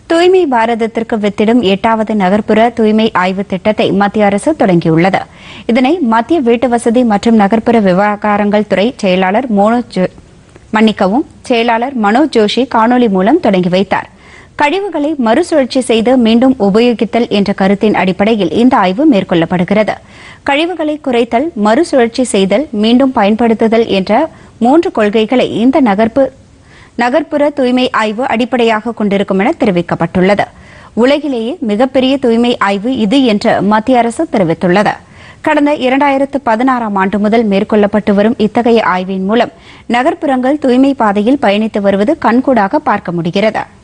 தூய்மை பாரதத்திற்கு வித்திடும் எட்டாவது நகர்ப்புற தூய்மை ஆய்வு திட்டத்தை மத்திய அரசு தொடங்கியுள்ளது இதனை மத்திய வீட்டு வசதி மற்றும் நகர்ப்புற விவகாரங்கள் துறை செயலாளர் மோனோஜ் ஜோ- மன்னிக்கவும் செயலாளர் மனோஜ் ஜோஷி காணொலி மூலம் தொடங்கி வைத்தார் கழிவுகளை மறுசுழற்சி செய்து மீண்டும் உபயோகித்தல் என்ற கருத்தின் அடிப்படையில் இந்த ஆய்வு மேற்கொள்ளப்படுகிறது கழிவுகளை குறைத்தல் மறுசுழற்சி செய்தல் மீண்டும் பயன்படுத்துதல் என்ற மூன்று கொள்கைகளை இந்த நகர்ப்பு நகர்ப்புற தூய்மை ஆய்வு அடிப்படையாக கொண்டிருக்கும் என தெரிவிக்கப்பட்டுள்ளது உலகிலேயே மிகப்பெரிய தூய்மை ஆய்வு இது என்று மத்திய அரசு தெரிவித்துள்ளது கடந்த இரண்டாயிரத்து பதினாறாம் ஆண்டு முதல் மேற்கொள்ளப்பட்டு வரும் இத்தகைய ஆய்வின் மூலம் நகர்ப்புறங்கள் தூய்மை பாதையில் பயணித்து வருவது கண்கூடாக பார்க்க முடிகிறது